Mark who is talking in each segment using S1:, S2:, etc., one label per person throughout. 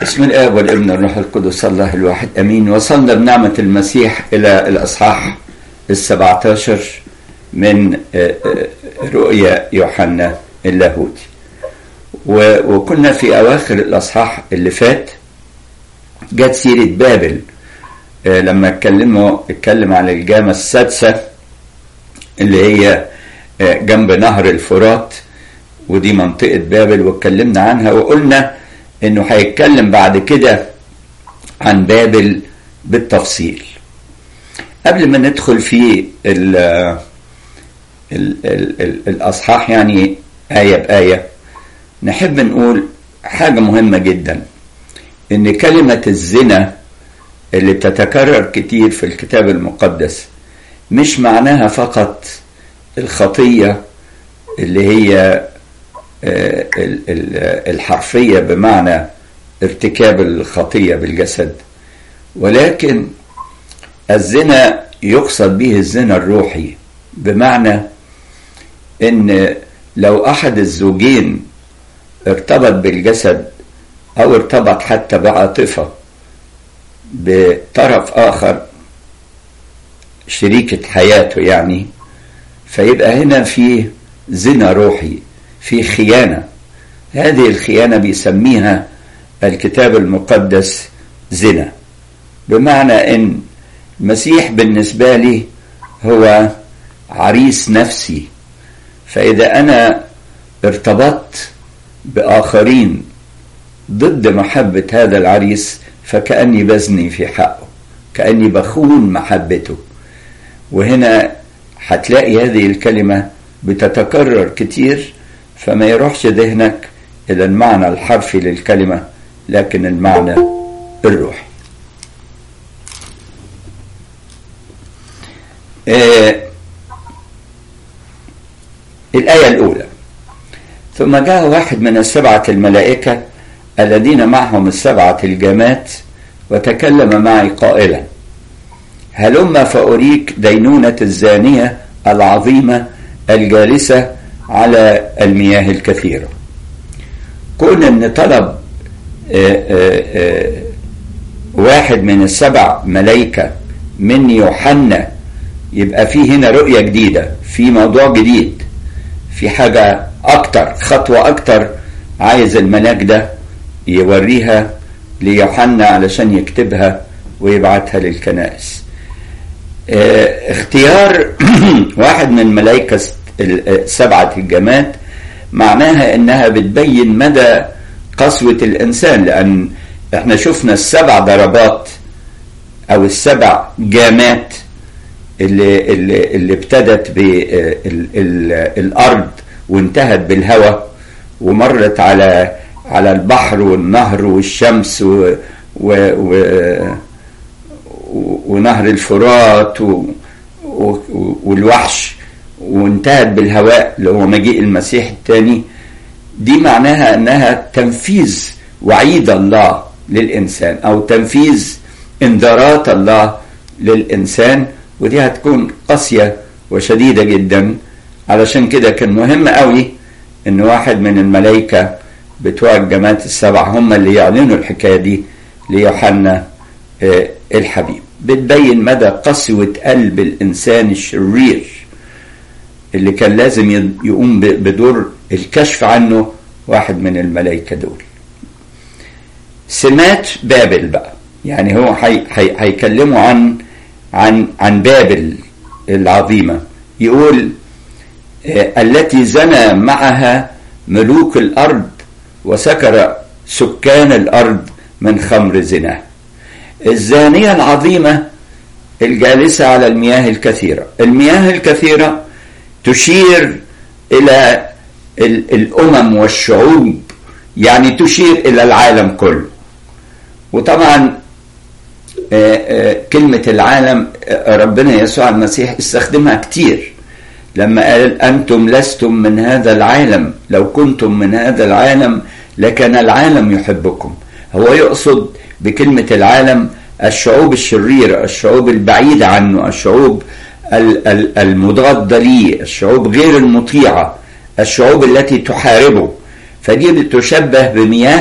S1: بسم الاب والابن والروح القدس الله الواحد امين وصلنا بنعمه المسيح الى الاصحاح ال17 من رؤيا يوحنا اللاهوتي وكنا في اواخر الاصحاح اللي فات جت سيره بابل لما اتكلموا اتكلم عن الجامه السادسه اللي هي جنب نهر الفرات ودي منطقه بابل واتكلمنا عنها وقلنا انه هيتكلم بعد كده عن بابل بالتفصيل قبل ما ندخل في ال ال ال ال الاصحاح يعني ايه بايه نحب نقول حاجه مهمه جدا ان كلمه الزنا اللي بتتكرر كتير في الكتاب المقدس مش معناها فقط الخطيه اللي هي الحرفية بمعنى ارتكاب الخطية بالجسد ولكن الزنا يقصد به الزنا الروحي بمعنى ان لو احد الزوجين ارتبط بالجسد او ارتبط حتى بعاطفة بطرف اخر شريكة حياته يعني فيبقى هنا في زنا روحي في خيانة هذه الخيانة بيسميها الكتاب المقدس زنا بمعنى ان المسيح بالنسبة لي هو عريس نفسي فإذا أنا ارتبطت بآخرين ضد محبة هذا العريس فكأني بزني في حقه كأني بخون محبته وهنا هتلاقي هذه الكلمة بتتكرر كتير فما يروحش ذهنك إلى المعنى الحرفي للكلمة لكن المعنى الروحي آه الآية الأولى ثم جاء واحد من السبعة الملائكة الذين معهم السبعة الجامات وتكلم معي قائلا هلم فأريك دينونة الزانية العظيمة الجالسة على المياه الكثيرة كون ان طلب آآ آآ واحد من السبع ملائكة من يوحنا يبقى في هنا رؤية جديدة في موضوع جديد في حاجة أكتر خطوة أكتر عايز الملاك ده يوريها ليوحنا علشان يكتبها ويبعتها للكنائس اختيار واحد من ملائكة سبعة الجماد معناها انها بتبين مدى قسوة الانسان لان احنا شفنا السبع ضربات او السبع جامات اللي اللي اللي ابتدت بالارض وانتهت بالهواء ومرت على على البحر والنهر والشمس و, و, و ونهر الفرات و والوحش وانتهت بالهواء اللي هو مجيء المسيح الثاني دي معناها انها تنفيذ وعيد الله للانسان او تنفيذ انذارات الله للانسان ودي هتكون قاسيه وشديده جدا علشان كده كان مهم قوي ان واحد من الملائكه بتوع الجماعات السبع هم اللي يعلنوا الحكايه دي ليوحنا الحبيب بتبين مدى قسوه قلب الانسان الشرير اللي كان لازم يقوم بدور الكشف عنه واحد من الملائكة دول سمات بابل بقى يعني هو هيكلموا عن عن عن بابل العظيمة يقول التي زنى معها ملوك الأرض وسكر سكان الأرض من خمر زناه الزانية العظيمة الجالسة على المياه الكثيرة المياه الكثيرة تشير الى الامم والشعوب يعني تشير الى العالم كله وطبعا كلمة العالم ربنا يسوع المسيح استخدمها كتير لما قال أنتم لستم من هذا العالم لو كنتم من هذا العالم لكان العالم يحبكم هو يقصد بكلمة العالم الشعوب الشريرة الشعوب البعيدة عنه الشعوب المضادة ليه الشعوب غير المطيعة الشعوب التي تحاربه فدي بتشبه بمياه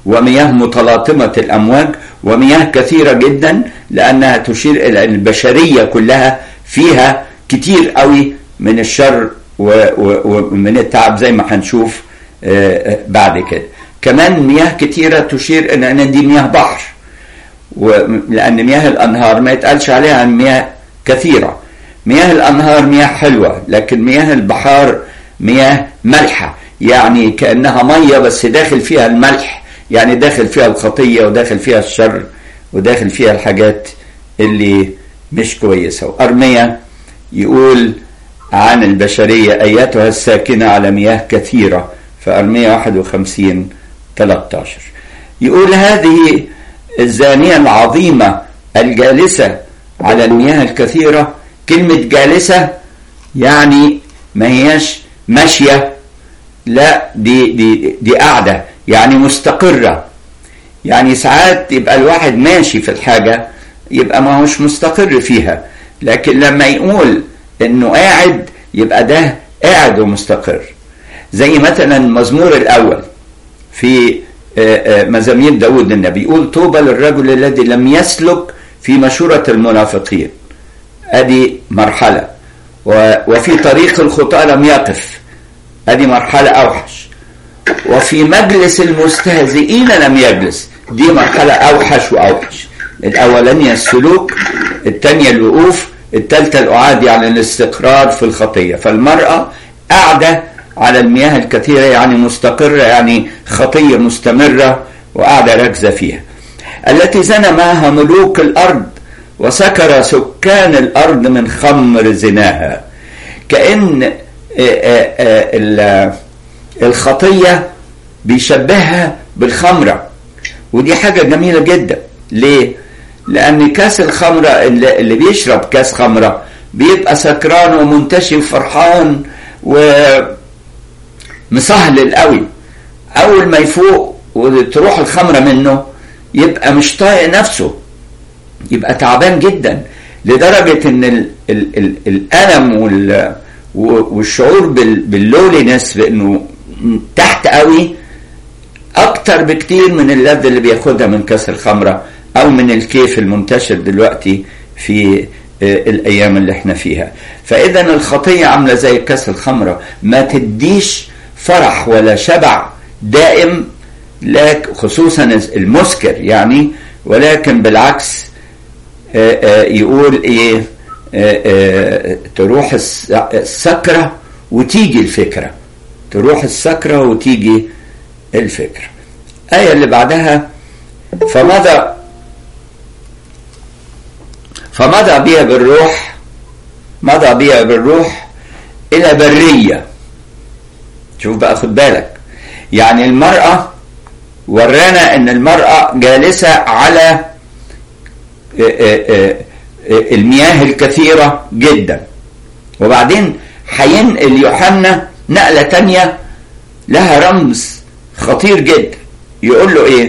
S1: ومياه متلاطمة الأمواج ومياه كثيرة جدا لأنها تشير إلى أن البشرية كلها فيها كتير قوي من الشر ومن التعب زي ما هنشوف بعد كده كمان مياه كتيرة تشير إلى أن دي مياه بحر لأن مياه الأنهار ما يتقالش عليها عن مياه كثيرة مياه الأنهار مياه حلوة لكن مياه البحار مياه ملحة يعني كأنها مية بس داخل فيها الملح يعني داخل فيها الخطية وداخل فيها الشر وداخل فيها الحاجات اللي مش كويسة وأرمية يقول عن البشرية أياتها الساكنة على مياه كثيرة في أرمية 51 13 يقول هذه الزانية العظيمة الجالسة على المياه الكثيرة كلمة جالسة يعني ما هياش ماشية لا دي دي دي قاعدة يعني مستقرة يعني ساعات يبقى الواحد ماشي في الحاجة يبقى ما هوش مستقر فيها لكن لما يقول انه قاعد يبقى ده قاعد ومستقر زي مثلا المزمور الاول في مزامير داود النبي يقول طوبى للرجل الذي لم يسلك في مشورة المنافقين ادي مرحلة وفي طريق الخطاة لم يقف ادي مرحلة اوحش وفي مجلس المستهزئين لم يجلس دي مرحلة اوحش واوحش الاولانية السلوك الثانية الوقوف الثالثة الأعاد يعني الاستقرار في الخطية فالمرأة قاعدة على المياه الكثيرة يعني مستقرة يعني خطية مستمرة وقاعدة راكزة فيها التي زنى معها ملوك الأرض وسكر سكان الأرض من خمر زناها كأن الخطية بيشبهها بالخمرة ودي حاجة جميلة جدا ليه؟ لأن كاس الخمرة اللي, اللي بيشرب كاس خمرة بيبقى سكران ومنتشي وفرحان ومسهلل قوي أول ما يفوق وتروح الخمرة منه يبقى مش طايق نفسه يبقى تعبان جدا لدرجة إن ال ال ال الألم وال والشعور باللولينس بإنه تحت قوي أكتر بكتير من اللذة اللي بياخدها من كاس الخمرة او من الكيف المنتشر دلوقتي في الايام اللي احنا فيها فاذا الخطيه عامله زي كاس الخمره ما تديش فرح ولا شبع دائم لك خصوصا المسكر يعني ولكن بالعكس يقول ايه تروح السكره وتيجي الفكره تروح السكره وتيجي الفكره الايه اللي بعدها فمضى فمضى بها بالروح مضى بها بالروح إلى برية شوف بقى خد بالك يعني المرأة ورانا ان المرأة جالسة على المياه الكثيرة جدا وبعدين هينقل يوحنا نقلة تانية لها رمز خطير جدا يقول له ايه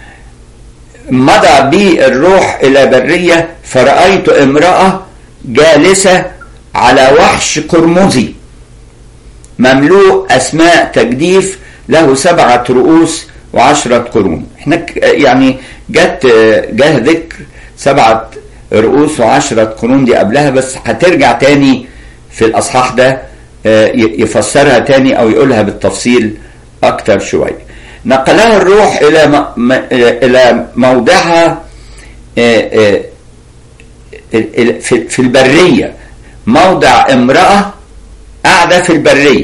S1: مضى بي الروح إلى برية فرأيت امرأة جالسة على وحش قرمزي مملوء أسماء تجديف له سبعة رؤوس وعشرة قرون احنا يعني جت جه ذكر سبعة رؤوس وعشرة قرون دي قبلها بس هترجع تاني في الأصحاح ده يفسرها تاني أو يقولها بالتفصيل أكتر شوية نقلها الروح الى الى موضعها في البريه موضع امراه قاعده في البريه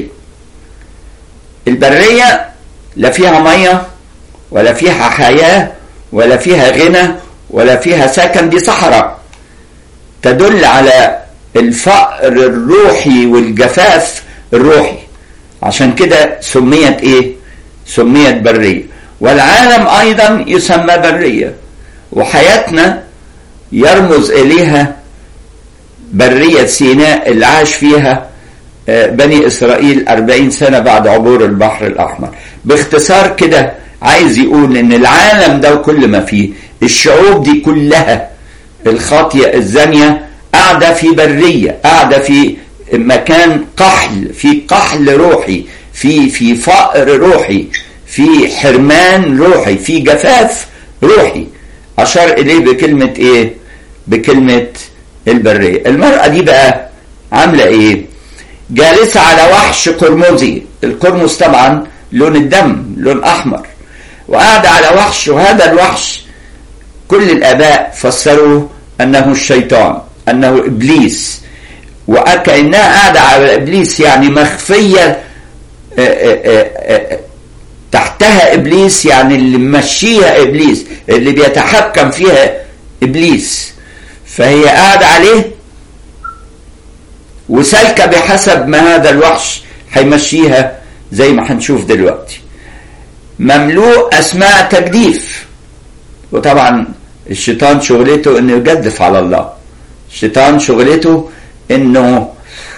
S1: البريه لا فيها ميه ولا فيها حياه ولا فيها غنى ولا فيها سكن دي صحراء تدل على الفقر الروحي والجفاف الروحي عشان كده سميت ايه سميت برية والعالم أيضا يسمى برية وحياتنا يرمز إليها برية سيناء اللي عاش فيها بني إسرائيل أربعين سنة بعد عبور البحر الأحمر باختصار كده عايز يقول إن العالم ده وكل ما فيه الشعوب دي كلها الخاطية الزانية قاعدة في برية قاعدة في مكان قحل في قحل روحي في في فقر روحي في حرمان روحي في جفاف روحي اشار اليه بكلمه ايه بكلمه البريه المراه دي بقى عامله ايه جالسه على وحش قرمزي القرمز طبعا لون الدم لون احمر وقاعده على وحش وهذا الوحش كل الاباء فسروه انه الشيطان انه ابليس وكانها قاعده على ابليس يعني مخفيه تحتها ابليس يعني اللي ممشيها ابليس اللي بيتحكم فيها ابليس فهي قاعده عليه وسالكه بحسب ما هذا الوحش هيمشيها زي ما هنشوف دلوقتي مملوء اسماء تجديف وطبعا الشيطان شغلته انه يجدف على الله الشيطان شغلته انه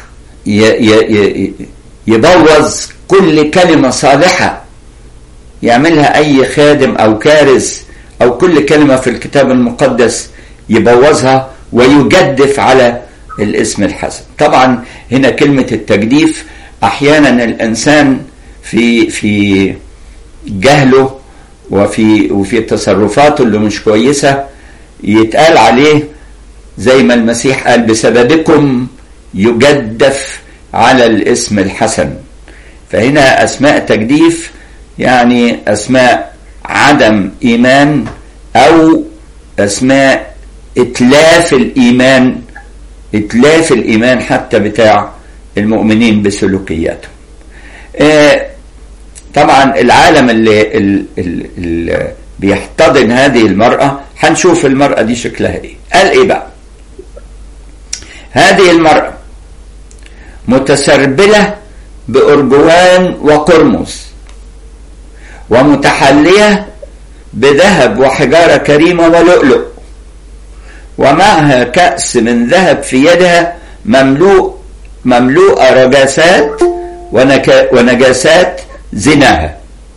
S1: يبوظ كل كلمة صالحة يعملها أي خادم أو كارز أو كل كلمة في الكتاب المقدس يبوظها ويجدف على الاسم الحسن طبعا هنا كلمة التجديف أحيانا الإنسان في في جهله وفي وفي تصرفاته اللي مش كويسة يتقال عليه زي ما المسيح قال بسببكم يجدف على الاسم الحسن فهنا أسماء تجديف يعني أسماء عدم إيمان أو أسماء إتلاف الإيمان إتلاف الإيمان حتى بتاع المؤمنين بسلوكياتهم آه طبعا العالم اللي, اللي, اللي بيحتضن هذه المرأة هنشوف المرأة دي شكلها ايه قال ايه بقى هذه المرأة متسربلة بأرجوان وقرمز ومتحلية بذهب وحجارة كريمة ولؤلؤ ومعها كأس من ذهب في يدها مملوء مملوءة رجاسات ونجاسات زناها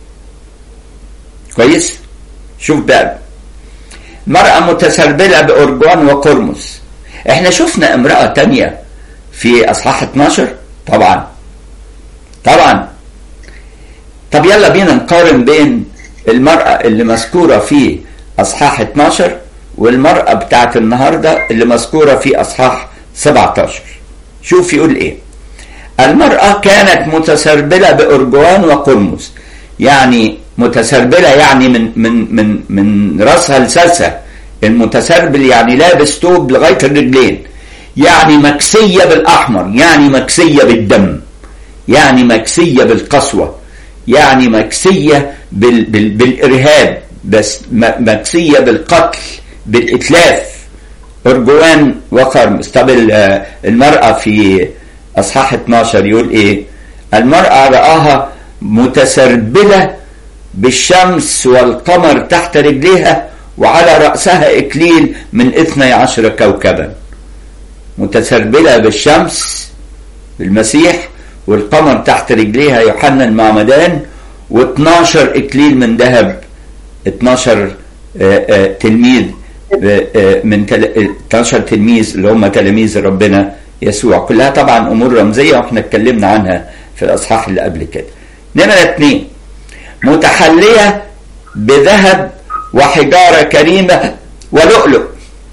S1: كويس شوف بقى مرأة متسربلة بأرجوان وقرمز احنا شفنا امرأة تانية في اصحاح 12 طبعا طبعا طب يلا بينا نقارن بين المرأة اللي مذكورة في اصحاح 12 والمرأة بتاعت النهاردة اللي مذكورة في اصحاح 17 شوف يقول ايه المرأة كانت متسربلة بأرجوان وقرمز يعني متسربلة يعني من من من من راسها لساسها المتسربل يعني لابس توب لغاية الرجلين يعني مكسية بالأحمر يعني مكسية بالدم يعني مكسية بالقسوة يعني مكسية بال بال بالإرهاب بس مكسية بالقتل بالإتلاف أرجوان وقرمز طب المرأة في أصحاح 12 يقول إيه المرأة رآها متسربلة بالشمس والقمر تحت رجليها وعلى رأسها إكليل من اثني عشر كوكبا متسربلة بالشمس بالمسيح والقمر تحت رجليها يوحنا المعمدان و12 إكليل من ذهب 12 تلميذ من 12 تلميذ اللي هم تلاميذ ربنا يسوع كلها طبعا امور رمزيه واحنا اتكلمنا عنها في الاصحاح اللي قبل كده نمره اثنين متحليه بذهب وحجاره كريمه ولؤلؤ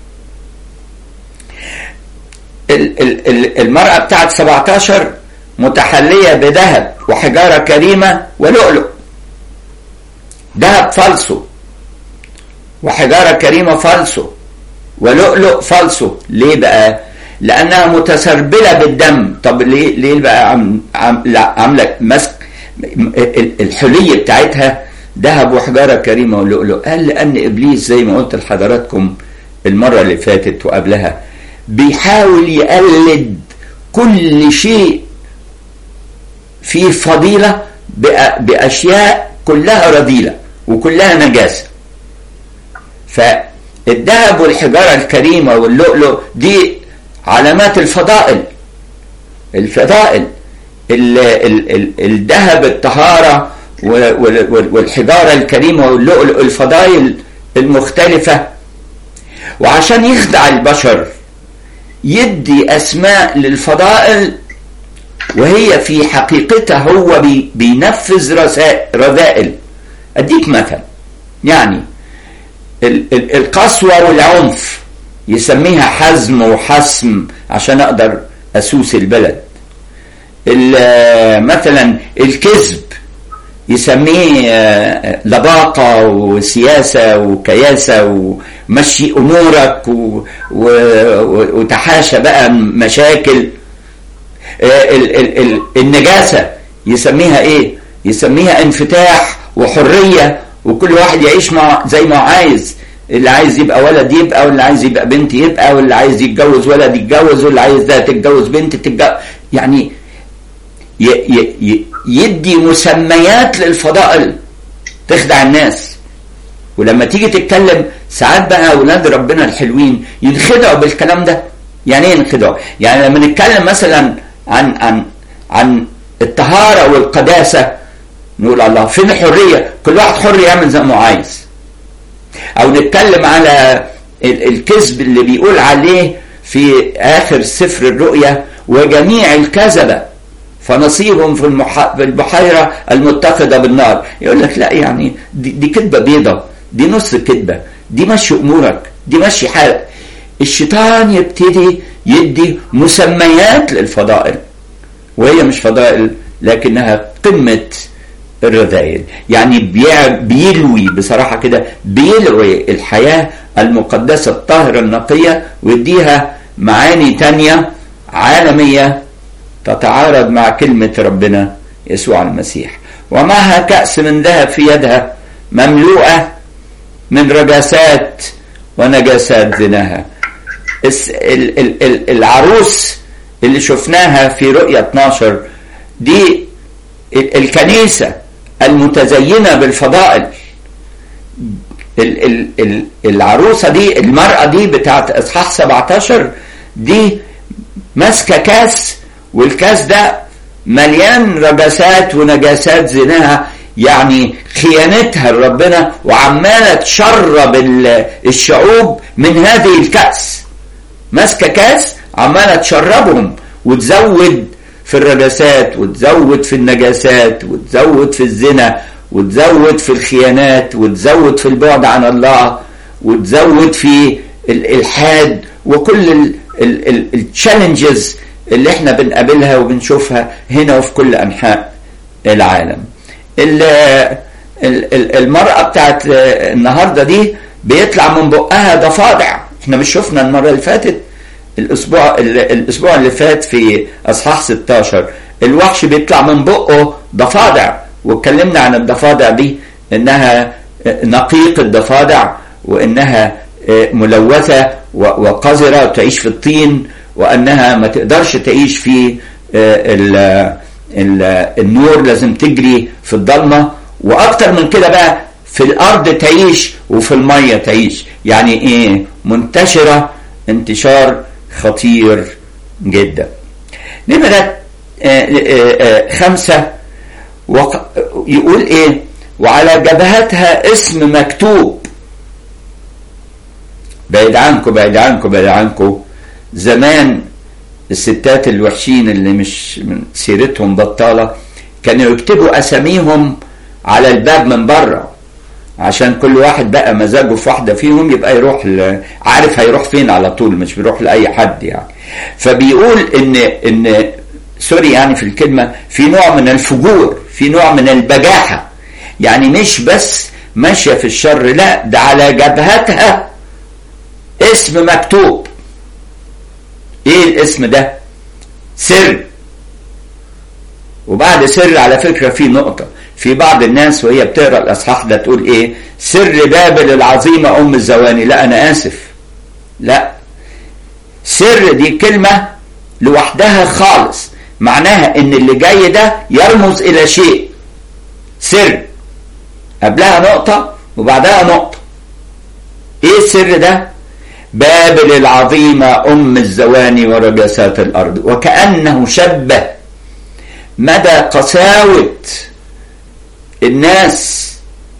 S1: المرأة بتاعت 17 متحلية بذهب وحجارة كريمة ولؤلؤ ذهب فالصو وحجارة كريمة فالصو ولؤلؤ فالصو ليه بقى لأنها متسربلة بالدم طب ليه ليه بقى عم عم عاملة مسك الحلية بتاعتها ذهب وحجارة كريمة ولؤلؤ قال لأن إبليس زي ما قلت لحضراتكم المرة اللي فاتت وقبلها بيحاول يقلد كل شيء فيه فضيلة بأشياء كلها رذيلة وكلها نجاسة فالذهب والحجارة الكريمة واللؤلؤ دي علامات الفضائل الفضائل الذهب الطهارة والحجارة الكريمة واللؤلؤ الفضائل المختلفة وعشان يخدع البشر يدي أسماء للفضائل وهي في حقيقتها هو بي بينفذ رذائل اديك مثل يعني ال- ال- القسوة والعنف يسميها حزم وحسم عشان اقدر اسوس البلد ال- مثلا الكذب يسميه آه، لباقة وسياسة وكياسة ومشي أمورك و- و- وتحاشى بقى مشاكل آه، ال- ال- ال- النجاسة يسميها إيه؟ يسميها انفتاح وحرية وكل واحد يعيش مع زي ما هو عايز اللي عايز يبقى ولد يبقى واللي عايز يبقى بنت يبقى واللي عايز يتجوز ولد يتجوز واللي عايز ده تتجوز بنت تتجوز يعني ي- ي- ي- يدي مسميات للفضائل تخدع الناس ولما تيجي تتكلم ساعات بقى اولاد ربنا الحلوين ينخدعوا بالكلام ده يعني ايه ينخدعوا يعني لما نتكلم مثلا عن عن عن الطهاره والقداسه نقول الله فين الحريه كل واحد حر يعمل زي ما هو عايز او نتكلم على ال- الكذب اللي بيقول عليه في اخر سفر الرؤيا وجميع الكذبه فنصيبهم في, المح... في البحيره المتقده بالنار يقول لك لا يعني دي, دي كذبه بيضه دي نص كذبه دي مشي امورك دي مشي حالك الشيطان يبتدي يدي مسميات للفضائل وهي مش فضائل لكنها قمه الرذائل يعني بيع بيلوي بصراحة كده بيلوي الحياة المقدسة الطاهرة النقية ويديها معاني تانية عالمية تتعارض مع كلمة ربنا يسوع المسيح ومعها كأس من ذهب في يدها مملوءة من رجاسات ونجاسات زناها الس- ال- ال- ال- العروس اللي شفناها في رؤية 12 دي ال- الكنيسة المتزينة بالفضائل ال- ال- ال- العروسة دي المرأة دي بتاعت إصحاح 17 دي ماسكة كاس والكاس ده مليان رجسات ونجاسات زناها يعني خيانتها لربنا وعمالة تشرب ال- الشعوب من هذه الكأس ماسكة كاس عمالة تشربهم وتزود في الرجسات وتزود في النجاسات وتزود في الزنا وتزود في الخيانات وتزود في البعد عن الله وتزود في الالحاد وكل التشالنجز اللي احنا بنقابلها وبنشوفها هنا وفي كل انحاء العالم ال- ال- ال- المرأة بتاعت النهاردة دي بيطلع من بقها ضفادع احنا مش شفنا المرة اللي فاتت الاسبوع ال- الاسبوع اللي فات في اصحاح 16 الوحش بيطلع من بقه ضفادع واتكلمنا عن الضفادع دي انها نقيق الضفادع وانها ملوثة و- وقذرة وتعيش في الطين وانها ما تقدرش تعيش في ال- ال- النور لازم تجري في الضلمة واكتر من كده بقى في الارض تعيش وفي المية تعيش يعني ايه منتشرة انتشار خطير جدا نمرة آه، آه، آه، خمسة وق- يقول ايه وعلى جبهتها اسم مكتوب بعيد عنكم بعيد عنكم بعيد عنكم زمان الستات الوحشين اللي مش من سيرتهم بطالة كانوا يكتبوا أساميهم على الباب من بره عشان كل واحد بقى مزاجه في واحدة فيهم يبقى يروح ل... عارف هيروح فين على طول مش بيروح لأي حد يعني فبيقول إن إن سوري يعني في الكلمة في نوع من الفجور في نوع من البجاحة يعني مش بس ماشية في الشر لا ده على جبهتها اسم مكتوب ايه الاسم ده سر وبعد سر على فكرة في نقطة في بعض الناس وهي بتقرا الاصحاح ده تقول ايه سر بابل العظيمة ام الزواني لا انا اسف لا سر دي كلمة لوحدها خالص معناها ان اللي جاي ده يرمز الى شيء سر قبلها نقطة وبعدها نقطة ايه السر ده بابل العظيمة ام الزواني ورجسات الارض وكأنه شبه مدى قساوة الناس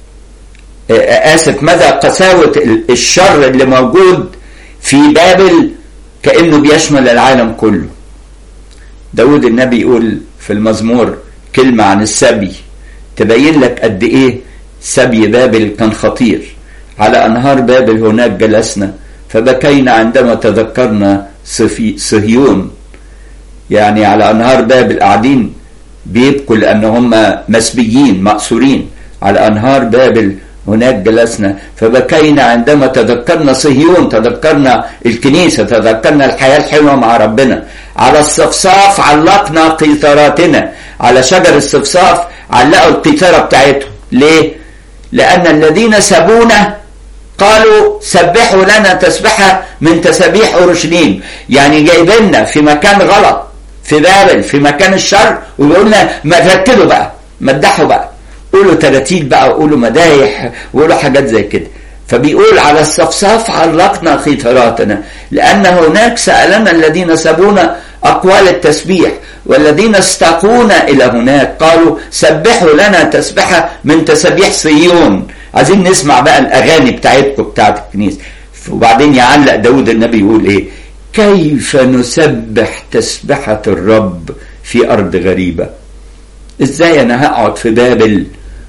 S1: اسف مدى قساوة الشر اللي موجود في بابل كأنه بيشمل العالم كله داود النبي يقول في المزمور كلمة عن السبي تبين لك قد ايه سبي بابل كان خطير على أنهار بابل هناك جلسنا فبكينا عندما تذكرنا صفي صهيون يعني على أنهار بابل قاعدين بيبكوا لأن هم مسبيين مأسورين على أنهار بابل هناك جلسنا فبكينا عندما تذكرنا صهيون تذكرنا الكنيسة تذكرنا الحياة الحلوة مع ربنا على الصفصاف علقنا قيثاراتنا على شجر الصفصاف علقوا القيثارة بتاعتهم ليه؟ لأن الذين سبونا قالوا سبحوا لنا تسبحة من تسابيح أورشليم يعني جايبيننا في مكان غلط في بابل في مكان الشر ويقول لنا ما رتلوا بقى مدحوا بقى قولوا تراتيل بقى وقولوا مدايح وقولوا حاجات زي كده فبيقول على الصفصاف علقنا خيثراتنا لأن هناك سألنا الذين سبونا أقوال التسبيح والذين استقونا إلى هناك قالوا سبحوا لنا تسبحة من تسبيح صيون عايزين نسمع بقى الأغاني بتاعتكم بتاعت الكنيسة وبعدين يعلق داود النبي يقول إيه كيف نسبح تسبحة الرب في أرض غريبة إزاي أنا هقعد في بابل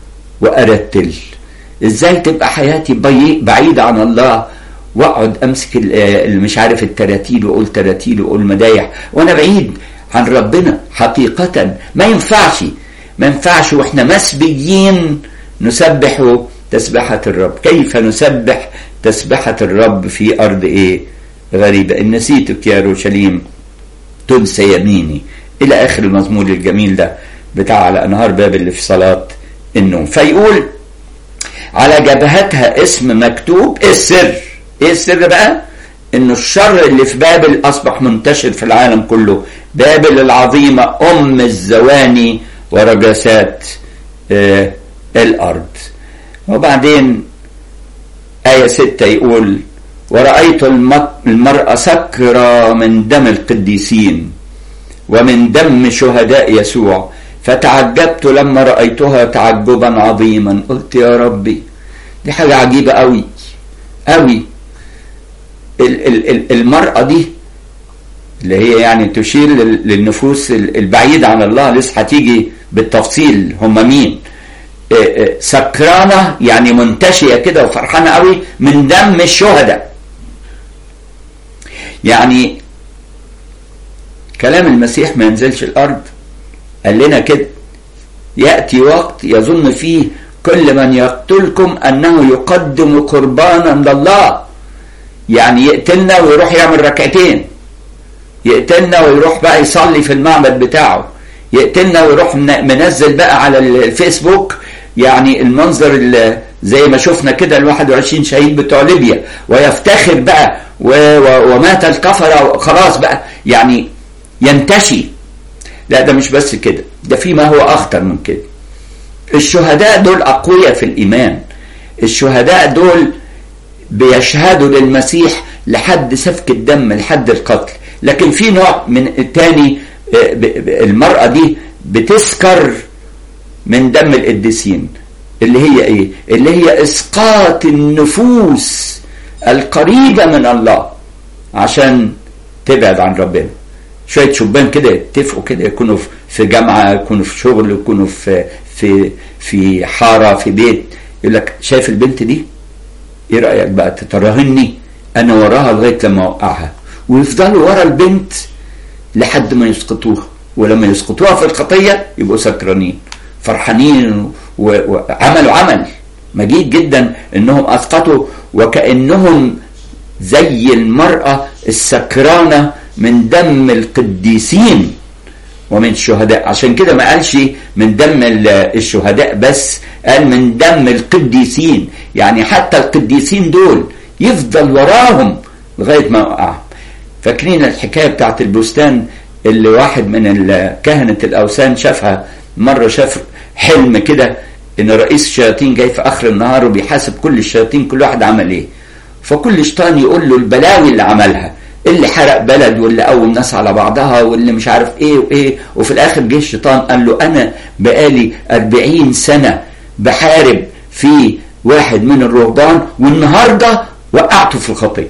S1: وأرتل إزاي تبقى حياتي بعيدة عن الله واقعد امسك اللي مش عارف التراتيل واقول تراتيل واقول مدايح وانا بعيد عن ربنا حقيقة ما ينفعش ما ينفعش واحنا مسبيين نسبح تسبحة الرب كيف نسبح تسبحة الرب في أرض إيه غريبة إن نسيتك يا يروشليم تنسى يميني إلى آخر المزمور الجميل ده بتاع على أنهار بابل اللي في صلاة النوم فيقول على جبهتها اسم مكتوب إيه السر إيه السر بقى إنه الشر اللي في بابل أصبح منتشر في العالم كله بابل العظيمة أم الزواني ورجسات آه الأرض وبعدين آية ستة يقول ورأيت المرأة سكرة من دم القديسين ومن دم شهداء يسوع فتعجبت لما رأيتها تعجبا عظيما قلت يا ربي دي حاجة عجيبة قوي قوي المرأة دي اللي هي يعني تشير للنفوس البعيدة عن الله لسه هتيجي بالتفصيل هم مين سكرانة يعني منتشية كده وفرحانة قوي من دم الشهداء يعني كلام المسيح ما ينزلش الأرض قال لنا كده يأتي وقت يظن فيه كل من يقتلكم أنه يقدم قربانا لله يعني يقتلنا ويروح يعمل ركعتين يقتلنا ويروح بقى يصلي في المعبد بتاعه يقتلنا ويروح منزل بقى على الفيسبوك يعني المنظر اللي زي ما شفنا كده ال 21 شهيد بتوع ليبيا ويفتخر بقى ومات الكفره خلاص بقى يعني ينتشي لا ده مش بس كده ده في ما هو اخطر من كده الشهداء دول اقوياء في الايمان الشهداء دول بيشهدوا للمسيح لحد سفك الدم لحد القتل لكن في نوع من التاني المرأة دي بتسكر من دم القديسين اللي هي ايه اللي هي اسقاط النفوس القريبة من الله عشان تبعد عن ربنا شوية شبان كده يتفقوا كده يكونوا في جامعة يكونوا في شغل يكونوا في في في حارة في بيت يقول لك شايف البنت دي ايه رأيك بقى تتراهني انا وراها لغاية لما اوقعها ويفضلوا ورا البنت لحد ما يسقطوها ولما يسقطوها في الخطية يبقوا سكرانين فرحانين وعملوا عمل مجيد جدا انهم اسقطوا وكانهم زي المراه السكرانه من دم القديسين ومن الشهداء عشان كده ما قالش من دم الشهداء بس قال من دم القديسين يعني حتى القديسين دول يفضل وراهم لغايه ما وقعهم فاكرين الحكايه بتاعت البستان اللي واحد من كهنه الاوثان شافها مره شاف حلم كده ان رئيس الشياطين جاي في اخر النهار وبيحاسب كل الشياطين كل واحد عمل ايه فكل شيطان يقول له البلاوي اللي عملها اللي حرق بلد واللي قوم ناس على بعضها واللي مش عارف ايه وايه وفي الاخر جه الشيطان قال له انا بقالي أربعين سنة بحارب في واحد من الرهبان والنهارده وقعته في الخطيه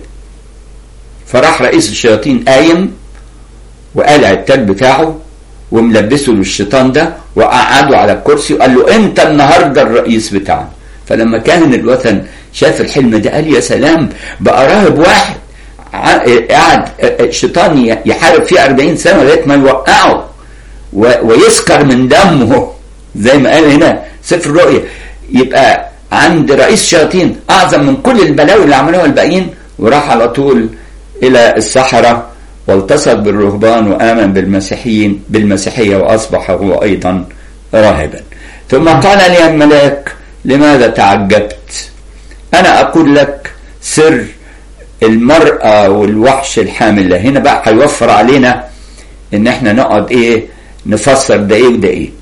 S1: فراح رئيس الشياطين قايم وقلع التاج بتاعه وملبسه للشيطان ده وقعده على الكرسي وقال له انت النهارده الرئيس بتاعنا فلما كاهن الوثن شاف الحلم ده قال يا سلام بقى راهب واحد قاعد الشيطان يحارب فيه 40 سنه لغايه ما يوقعه ويسكر من دمه زي ما قال هنا سفر الرؤيا يبقى عند رئيس الشياطين اعظم من كل البلاوي اللي عملوها الباقيين وراح على طول الى الصحراء والتصق بالرهبان وامن بالمسيحيين بالمسيحيه واصبح هو ايضا راهبا ثم قال لي الملاك لماذا تعجبت انا اقول لك سر المرأة والوحش الحامل هنا بقى هيوفر علينا ان احنا نقعد ايه نفسر ده ايه وده ايه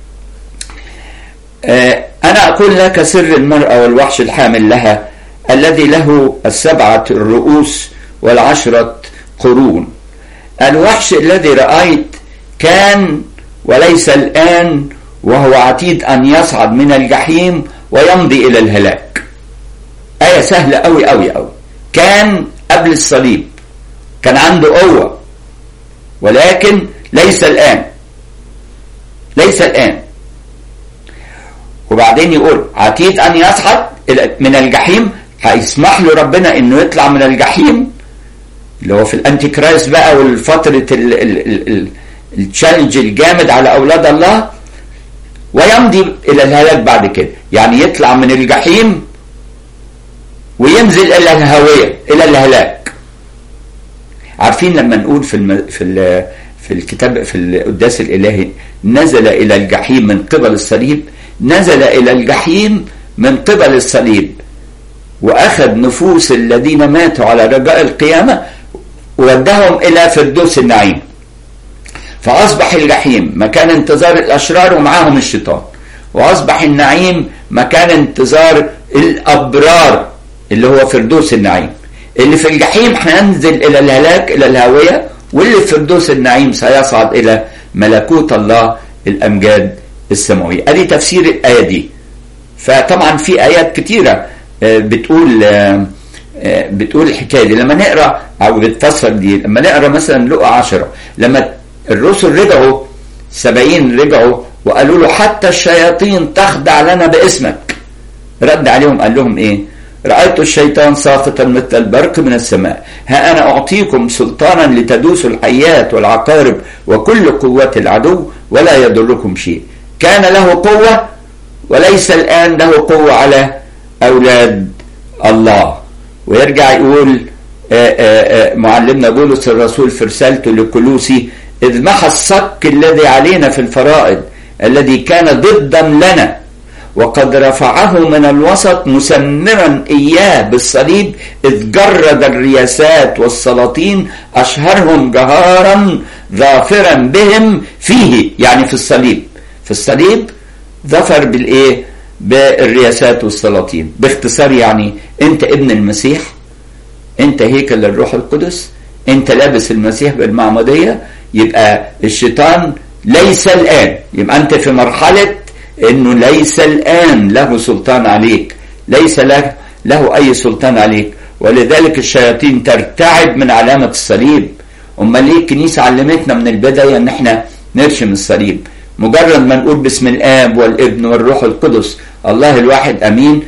S1: آه انا اقول لك سر المرأة والوحش الحامل لها الذي له السبعة الرؤوس والعشرة قرون الوحش الذي رأيت كان وليس الآن وهو عتيد أن يصعد من الجحيم ويمضي إلى الهلاك آية سهلة أوي أوي أوي كان قبل الصليب كان عنده قوة ولكن ليس الآن ليس الآن وبعدين يقول عتيد أن يصعد من الجحيم هيسمح له ربنا انه يطلع من الجحيم اللي هو في الانتي كرايست بقى والفترة التشالنج الجامد على اولاد الله ويمضي الى الهلاك بعد كده يعني يطلع من الجحيم وينزل الى الهاويه الى الهلاك عارفين لما نقول في الم... في ال... في الكتاب في القداس الالهي نزل الى الجحيم من قبل الصليب نزل الى الجحيم من قبل الصليب واخذ نفوس الذين ماتوا على رجاء القيامه وودهم الى فردوس النعيم فاصبح الجحيم مكان انتظار الاشرار ومعاهم الشيطان واصبح النعيم مكان انتظار الابرار اللي هو فردوس النعيم اللي في الجحيم هينزل الى الهلاك الى الهاويه واللي في فردوس النعيم سيصعد الى ملكوت الله الامجاد السماويه ادي تفسير الايه دي فطبعا في ايات كتيره بتقول بتقول الحكايه دي لما نقرا او بتفسر دي لما نقرا مثلا لقى عشرة لما الرسل رجعوا سبعين رجعوا وقالوا له حتى الشياطين تخضع لنا باسمك رد عليهم قال لهم ايه رأيت الشيطان ساقطا مثل البرق من السماء ها أنا أعطيكم سلطانا لتدوسوا الحيات والعقارب وكل قوات العدو ولا يضركم شيء كان له قوة وليس الآن له قوة على أولاد الله ويرجع يقول آآ آآ معلمنا بولس الرسول في رسالته لكلوسي إذ محى الصك الذي علينا في الفرائض الذي كان ضدا لنا وقد رفعه من الوسط مسمرا إياه بالصليب إذ جرد الرياسات والسلاطين أشهرهم جهارا ظافرا بهم فيه يعني في الصليب في الصليب ظفر بالإيه بالرياسات والسلاطين باختصار يعني أنت ابن المسيح أنت هيكل للروح القدس أنت لابس المسيح بالمعمودية يبقى الشيطان ليس الآن يبقى أنت في مرحلة انه ليس الان له سلطان عليك ليس له, له اي سلطان عليك ولذلك الشياطين ترتعب من علامة الصليب امال ليه الكنيسة علمتنا من البداية ان احنا نرشم الصليب مجرد ما نقول باسم الاب والابن والروح القدس الله الواحد امين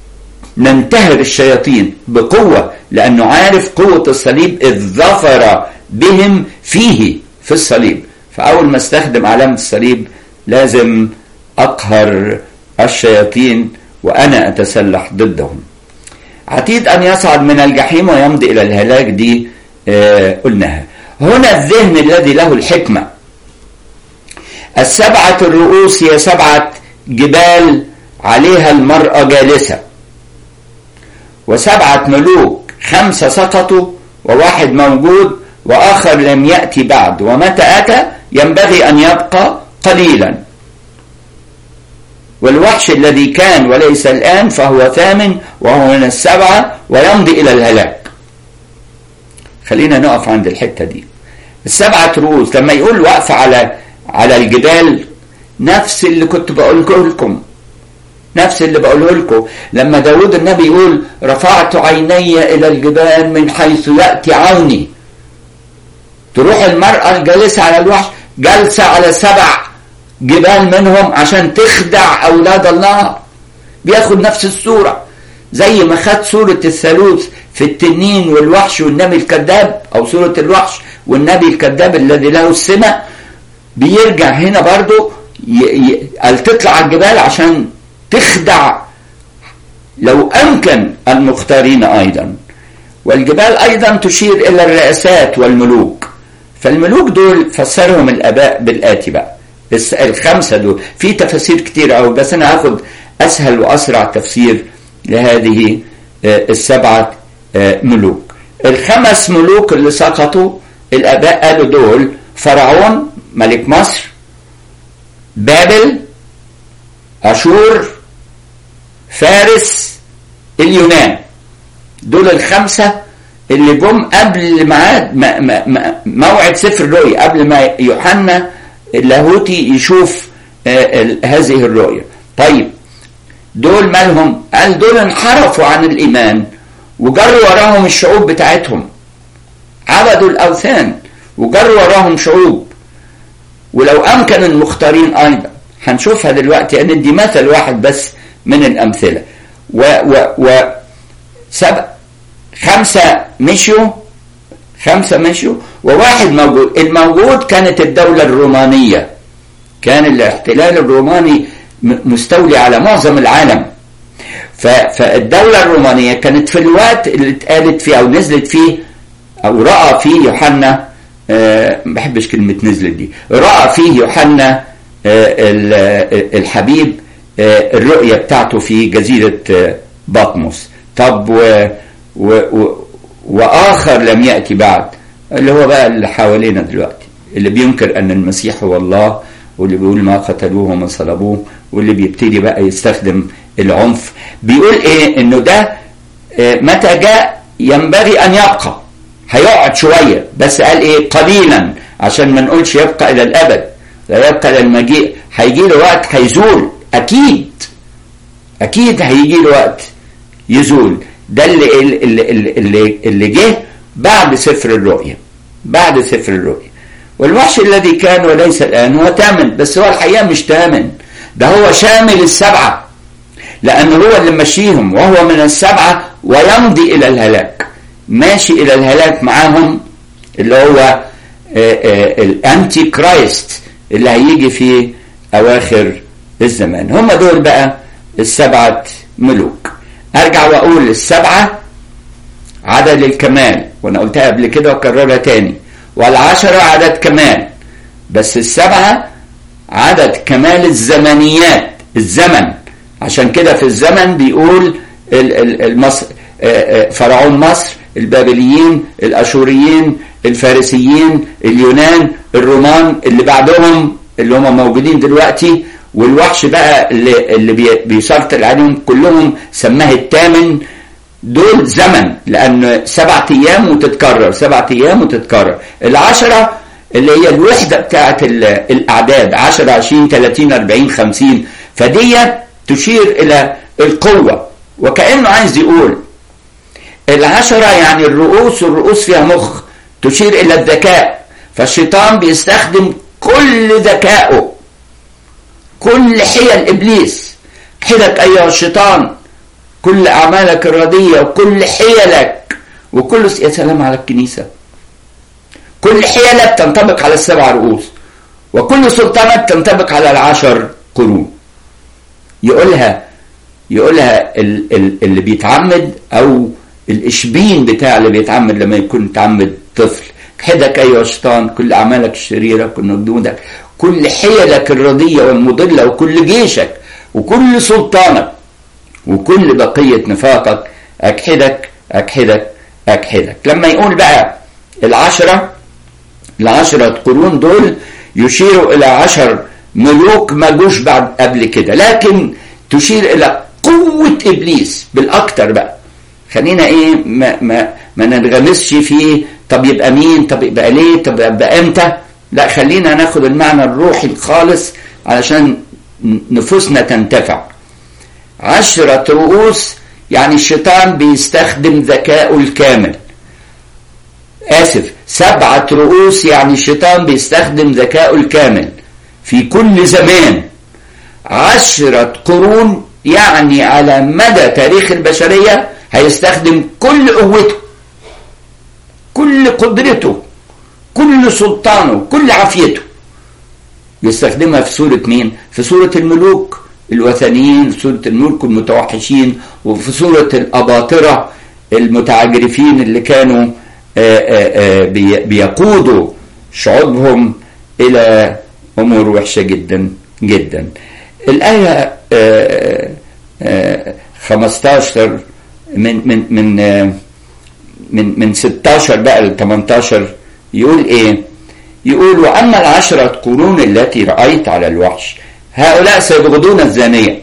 S1: ننتهر الشياطين بقوة لانه عارف قوة الصليب اذ ظفر بهم فيه في الصليب فاول ما استخدم علامة الصليب لازم أقهر الشياطين وأنا أتسلح ضدهم عتيد أن يصعد من الجحيم ويمضي إلى الهلاك دي آه قلناها هنا الذهن الذي له الحكمة السبعة الرؤوس هي سبعة جبال عليها المرأة جالسة وسبعة ملوك خمسة سقطوا وواحد موجود وآخر لم يأتي بعد ومتى أتى ينبغي أن يبقى قليلا والوحش الذي كان وليس الآن فهو ثامن وهو من السبعة ويمضي إلى الهلاك خلينا نقف عند الحتة دي السبعة رؤوس لما يقول وقف على على الجبال نفس اللي كنت بقوله لكم نفس اللي بقوله لكم لما داود النبي يقول رفعت عيني إلى الجبال من حيث يأتي عوني تروح المرأة الجالسة على الوحش جالسة على سبع جبال منهم عشان تخدع أولاد الله بياخد نفس الصورة زي ما خد صورة الثالوث في التنين والوحش والنبي الكذاب أو صورة الوحش والنبي الكذاب الذي له السمة بيرجع هنا برضو قال تطلع على الجبال عشان تخدع لو أمكن المختارين أيضا والجبال أيضا تشير إلى الرئاسات والملوك فالملوك دول فسرهم الآباء بالآتي بقى الخمسة دول في تفاسير كتير قوي بس أنا هاخد أسهل وأسرع تفسير لهذه السبعة ملوك الخمس ملوك اللي سقطوا الآباء قالوا دول فرعون ملك مصر بابل أشور فارس اليونان دول الخمسة اللي جم قبل ميعاد موعد سفر الرؤيا قبل ما يوحنا اللاهوتي يشوف هذه الرؤيا طيب دول مالهم قال دول انحرفوا عن الإيمان وجروا وراهم الشعوب بتاعتهم عبدوا الأوثان وجروا وراهم شعوب ولو أمكن المختارين أيضا هنشوفها دلوقتي أن دي مثل واحد بس من الأمثلة و و و سبع خمسة مشوا خمسة مشوا وواحد موجود الموجود كانت الدولة الرومانية كان الاحتلال الروماني مستولي على معظم العالم فالدولة الرومانية كانت في الوقت اللي اتقالت فيه أو نزلت فيه أو رأى فيه يوحنا أه ما بحبش كلمة نزلت دي رأى فيه يوحنا أه الحبيب أه الرؤية بتاعته في جزيرة باطموس طب و و و وآخر لم يأتي بعد اللي هو بقى اللي حوالينا دلوقتي اللي بينكر أن المسيح هو الله واللي بيقول ما قتلوه وما صلبوه واللي بيبتدي بقى يستخدم العنف بيقول ايه انه ده متى جاء ينبغي ان يبقى هيقعد شوية بس قال ايه قليلا عشان ما نقولش يبقى الى الابد لا يبقى الى المجيء هيجي له وقت هيزول اكيد اكيد هيجي له وقت يزول ده اللي اللي اللي, اللي جه بعد سفر الرؤيا بعد سفر الرؤيا والوحش الذي كان وليس الان هو تامن بس هو الحقيقه مش تامن ده هو شامل السبعه لأنه هو اللي ماشيهم وهو من السبعة ويمضي إلى الهلاك ماشي إلى الهلاك معاهم اللي هو الأنتي كرايست اللي هيجي في أواخر الزمان هم دول بقى السبعة ملوك أرجع وأقول السبعة عدد الكمال وأنا قلتها قبل كده وأكررها تاني والعشرة عدد كمال بس السبعة عدد كمال الزمنيات الزمن عشان كده في الزمن بيقول المصر فرعون مصر البابليين الاشوريين الفارسيين اليونان الرومان اللي بعدهم اللي هم موجودين دلوقتي والوحش بقى اللي, اللي بيسيطر عليهم كلهم سماه الثامن دول زمن لان سبعة ايام وتتكرر سبعة ايام وتتكرر العشرة اللي هي الوحدة بتاعت الاعداد 10 20 30 40 50 فديت تشير إلى القوة وكأنه عايز يقول العشرة يعني الرؤوس والرؤوس فيها مخ تشير إلى الذكاء فالشيطان بيستخدم كل ذكائه كل حيل إبليس حيلك أيها الشيطان كل أعمالك الردية وكل حيلك وكل يا سلام على الكنيسة كل حيلك تنطبق على السبع رؤوس وكل سلطانك تنطبق على العشر قرون يقولها يقولها اللي بيتعمد او الاشبين بتاع اللي بيتعمد لما يكون متعمد طفل حدك ايها الشيطان كل اعمالك الشريره كل جنودك كل حيلك الرديه والمضله وكل جيشك وكل سلطانك وكل بقيه نفاقك اكحدك اكحدك اكحدك لما يقول بقى العشره العشره قرون دول يشيروا الى عشر ملوك ما جوش بعد قبل كده لكن تشير الى قوة ابليس بالاكتر بقى خلينا ايه ما, ما, ما ننغمسش فيه طب يبقى مين طب يبقى ليه طب يبقى امتى لا خلينا ناخد المعنى الروحي الخالص علشان نفوسنا تنتفع عشرة رؤوس يعني الشيطان بيستخدم ذكائه الكامل آسف سبعة رؤوس يعني الشيطان بيستخدم ذكائه الكامل في كل زمان عشرة قرون يعني على مدى تاريخ البشرية هيستخدم كل قوته كل قدرته كل سلطانه كل عافيته يستخدمها في سورة مين؟ في سورة الملوك الوثنيين في سورة الملك المتوحشين وفي سورة الأباطرة المتعجرفين اللي كانوا بيقودوا شعوبهم إلى أمور وحشة جدا جدا الآية 15 من من من من من 16 بقى ل 18 يقول ايه؟ يقول واما العشرة قرون التي رأيت على الوحش هؤلاء سيبغضون الزانية.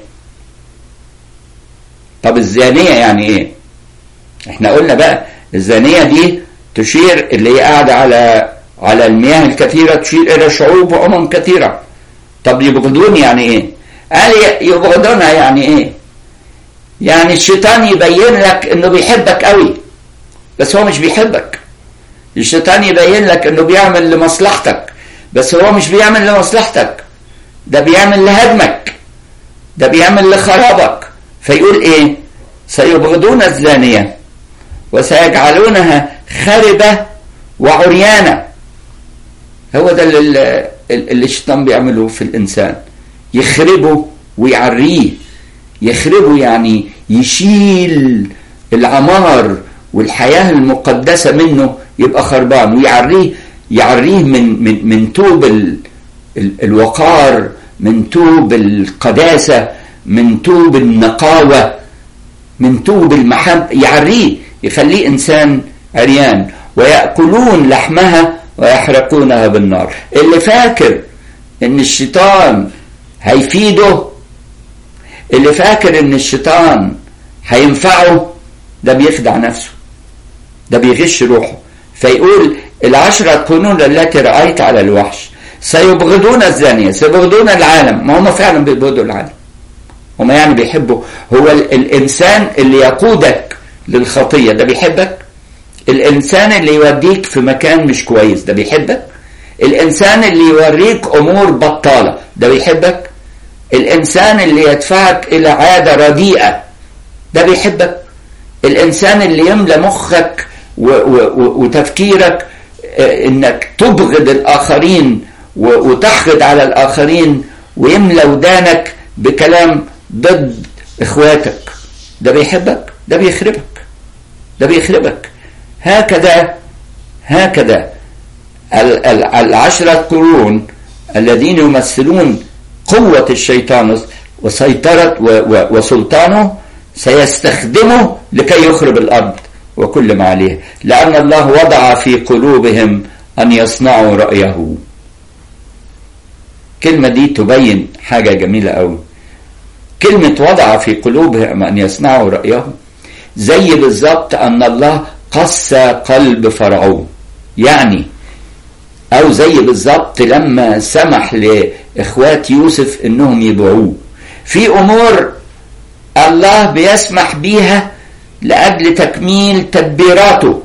S1: طب الزانية يعني ايه؟ احنا قلنا بقى الزانية دي تشير اللي هي قاعدة على على المياه الكثيرة تشير إلى شعوب وأمم كثيرة. طب يبغضون يعني ايه؟ قال يبغضونها يعني ايه؟ يعني الشيطان يبين لك انه بيحبك قوي بس هو مش بيحبك الشيطان يبين لك انه بيعمل لمصلحتك بس هو مش بيعمل لمصلحتك ده بيعمل لهدمك ده بيعمل لخرابك فيقول ايه سيبغضون الزانية وسيجعلونها خربة وعريانة هو ده اللي, اللي الشيطان بيعمله في الإنسان يخربه ويعريه يخربه يعني يشيل العمار والحياة المقدسة منه يبقى خربان ويعريه يعريه من من من توب ال ال الوقار من توب القداسة من توب النقاوة من توب المحبة يعريه يخليه إنسان عريان ويأكلون لحمها ويحرقونها بالنار اللي فاكر إن الشيطان هيفيده اللي فاكر إن الشيطان هينفعه ده بيخدع نفسه ده بيغش روحه فيقول العشرة قرون التي رأيت على الوحش سيبغضون الزانية سيبغضون العالم ما هم فعلا بيبغضوا العالم هم يعني بيحبوا هو الإنسان اللي يقودك للخطية ده بيحبك الإنسان اللي يوديك في مكان مش كويس ده بيحبك الإنسان اللي يوريك أمور بطالة ده بيحبك الإنسان اللي يدفعك إلى عادة رديئة ده بيحبك الإنسان اللي يملى مخك و و وتفكيرك انك تبغض الاخرين وتحقد على الاخرين ويملى ودانك بكلام ضد اخواتك ده بيحبك ده بيخربك ده بيخربك هكذا هكذا العشرة قرون الذين يمثلون قوة الشيطان وسيطرة وسلطانه سيستخدمه لكي يخرب الأرض وكل ما عليه لأن الله وضع في قلوبهم أن يصنعوا رأيه كلمة دي تبين حاجة جميلة أوي كلمة وضع في قلوبهم أن يصنعوا رأيه زي بالظبط أن الله قسى قلب فرعون يعني أو زي بالظبط لما سمح لإخوات يوسف إنهم يبيعوه في أمور الله بيسمح بيها لأجل تكميل تدبيراته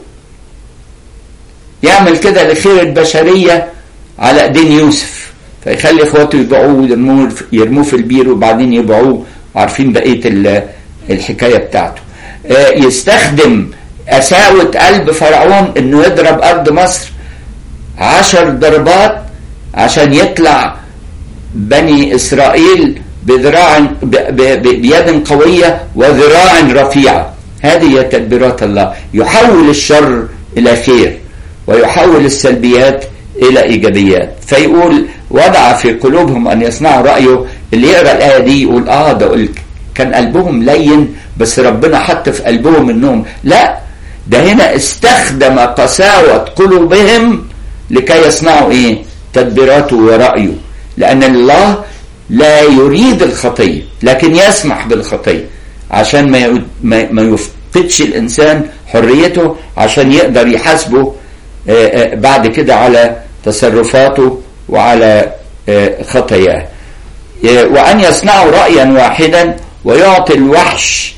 S1: يعمل كده لخير البشرية على ايدين يوسف فيخلي اخواته يبيعوه ويرموه يرموه في البير وبعدين يبيعوه وعارفين بقية الحكاية بتاعته يستخدم قساوة قلب فرعون انه يضرب ارض مصر عشر ضربات عشان يطلع بني اسرائيل بذراع بيد قوية وذراع رفيعة هذه هي تدبيرات الله يحول الشر إلى خير ويحول السلبيات إلى إيجابيات فيقول وضع في قلوبهم أن يصنعوا رأيه اللي يقرأ الآية دي يقول آه ده كان قلبهم لين بس ربنا حط في قلبهم النوم لا ده هنا استخدم قساوة قلوبهم لكي يصنعوا إيه تدبيراته ورأيه لأن الله لا يريد الخطية لكن يسمح بالخطية عشان ما ما يفقدش الإنسان حريته عشان يقدر يحاسبه بعد كده على تصرفاته وعلى خطاياه وأن يصنعوا رأيا واحدا ويعطي الوحش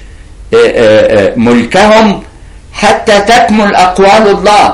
S1: ملكهم حتى تكمل أقوال الله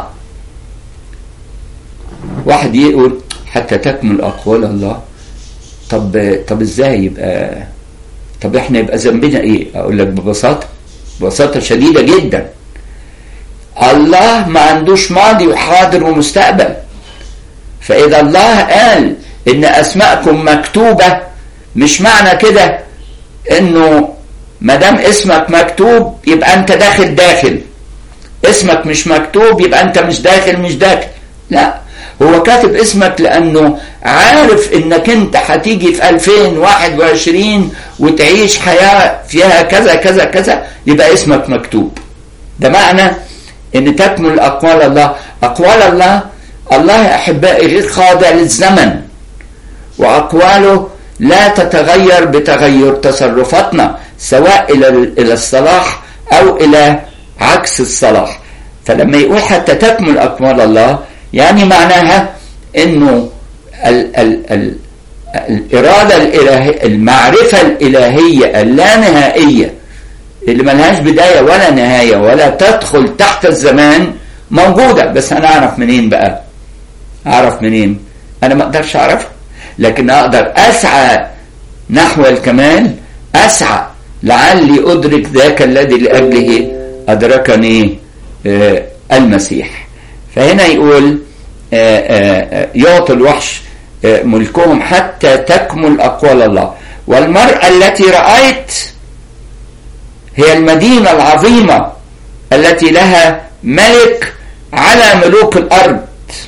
S1: واحد يقول حتى تكمل أقوال الله طب طب ازاي يبقى طب طب احنا يبقى ذنبنا ايه اقول لك ببساطه ببساطه شديده جدا الله ما عندوش ماضي وحاضر ومستقبل فاذا الله قال ان اسماءكم مكتوبه مش معنى كده انه ما دام اسمك مكتوب يبقى انت داخل داخل اسمك مش مكتوب يبقى انت مش داخل مش داخل لا هو كاتب اسمك لانه عارف انك انت هتيجي في 2021 وتعيش حياه فيها كذا كذا كذا يبقى اسمك مكتوب ده معنى ان تكمل اقوال الله اقوال الله الله يا احبائي غير خاضع للزمن واقواله لا تتغير بتغير تصرفاتنا سواء الى الى الصلاح او الى عكس الصلاح فلما يقول حتى تكمل اقوال الله يعني معناها انه ال ال ال الاراده الالهيه المعرفه الالهيه اللانهائيه اللي ملهاش بدايه ولا نهايه ولا تدخل تحت الزمان موجوده بس انا اعرف منين بقى اعرف منين انا ما اقدرش اعرفها لكن اقدر اسعى نحو الكمال اسعى لعلي ادرك ذاك الذي لاجله ادركني المسيح فهنا يقول يعطي الوحش ملكهم حتى تكمل اقوال الله والمراه التي رايت هي المدينه العظيمه التي لها ملك على ملوك الارض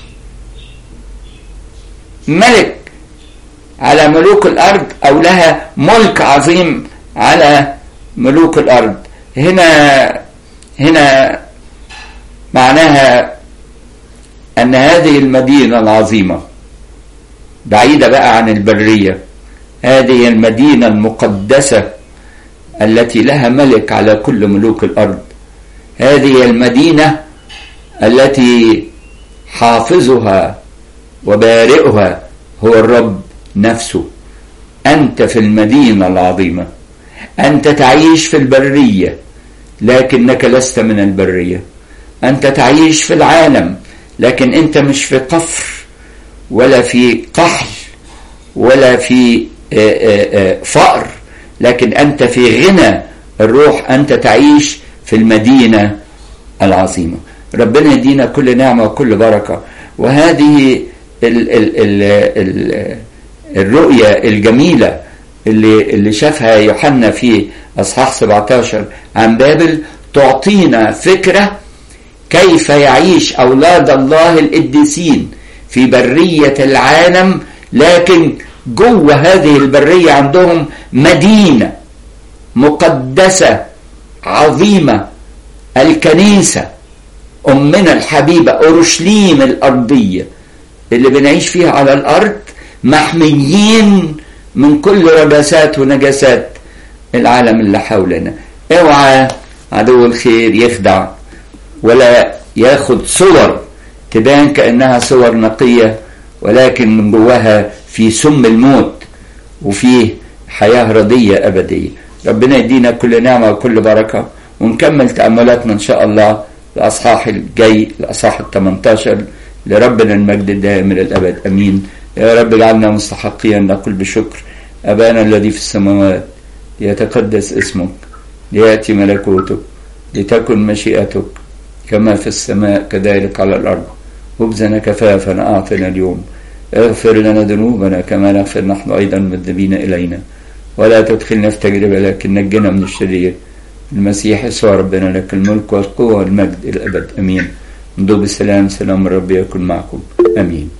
S1: ملك على ملوك الارض او لها ملك عظيم على ملوك الارض هنا هنا معناها ان هذه المدينه العظيمه بعيده بقى عن البريه هذه المدينه المقدسه التي لها ملك على كل ملوك الارض هذه المدينه التي حافظها وبارئها هو الرب نفسه انت في المدينه العظيمه انت تعيش في البريه لكنك لست من البريه انت تعيش في العالم لكن انت مش في قفر ولا في قحل ولا في فقر لكن انت في غنى الروح انت تعيش في المدينه العظيمه ربنا يدينا كل نعمه وكل بركه وهذه ال ال ال ال الرؤيه الجميله اللي اللي شافها يوحنا في اصحاح 17 عن بابل تعطينا فكره كيف يعيش اولاد الله القديسين في بريه العالم لكن جوه هذه البريه عندهم مدينه مقدسه عظيمه الكنيسه امنا الحبيبه اورشليم الارضيه اللي بنعيش فيها على الارض محميين من كل رجسات ونجاسات العالم اللي حولنا اوعى عدو الخير يخدع ولا ياخد صور تبان كانها صور نقيه ولكن من جواها في سم الموت وفيه حياه رديه ابديه ربنا يدينا كل نعمه وكل بركه ونكمل تاملاتنا ان شاء الله الاصحاح الجاي الاصحاح ال 18 لربنا المجد الدائم الى الابد امين يا رب اجعلنا مستحقين نقول بشكر ابانا الذي في السماوات ليتقدس اسمك لياتي ملكوتك لتكن مشيئتك كما في السماء كذلك على الارض خبزنا كفافنا اعطنا اليوم اغفر لنا ذنوبنا كما نغفر نحن ايضا المذنبين الينا ولا تدخلنا في تجربه لكن نجنا من الشرير المسيح يسوع ربنا لك الملك والقوه والمجد الى الابد امين ندوب السلام سلام الرب يكن معكم امين